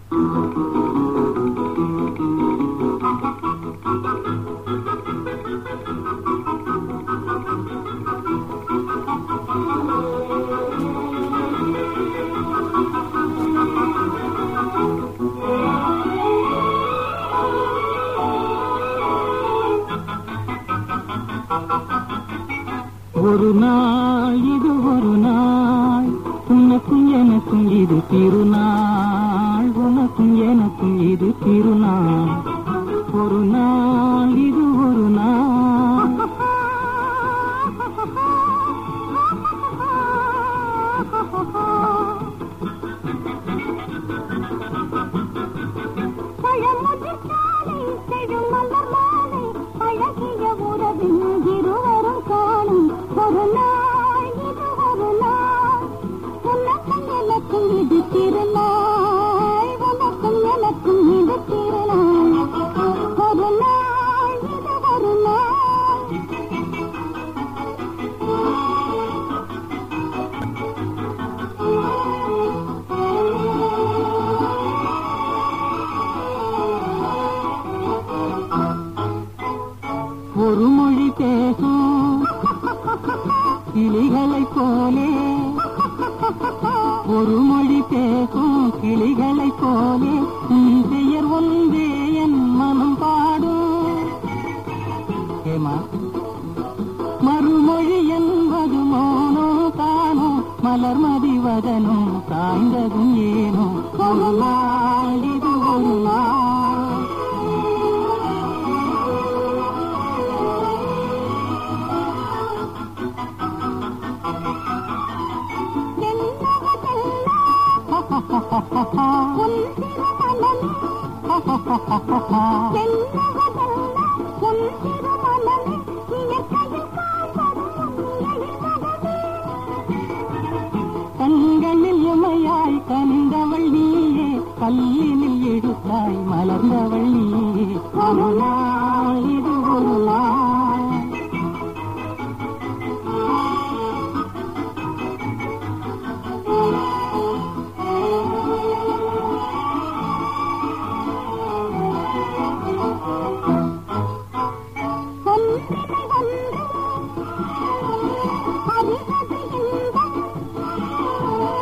ஒரு நாள் இது ஒரு நாள் உனக்கும் எனக்கும் இது திருநாள் உனக்கும் எனக்கும் இது திருநாள் ஒரு நாள் இது ஒரு நாள் பழமுதிர்காலை செழுமலர் மாலை அழகிய உறவின் இருவரும் காணும் ஒரு நாள் இது ஒரு நாள் உனக்கும் எனக்கும் இது திருநாள் உனக்கும் எனக்கும் இது திருநாள் ஒரு நாள் இது ஒரு நாள் ஒரு மொழி பேசும் கிளிகளைப் போலே ஒரு மொழி பேசும் கிளிகளைப் போலே உன் பெயர் ஒன்றே என் மனம் பாடும் ஏமா மறுமொழி என்பது மோனோ தானோ மலர் மதிவதனும் சாய்ந்ததும் ஏனோ ஒரு நாள் இது ஒரு நாள் உன் திருமணமே என்னவதெல்லாம் உன் திருமணமே இயற்கையில் காண்பதும் எழில்கடலே கண்களில் இமையாய் கனிந்தவள் நீயே கல்லினில் எடுத்தாய் மலர்ந்தவள் நீயே ஒரு நாள்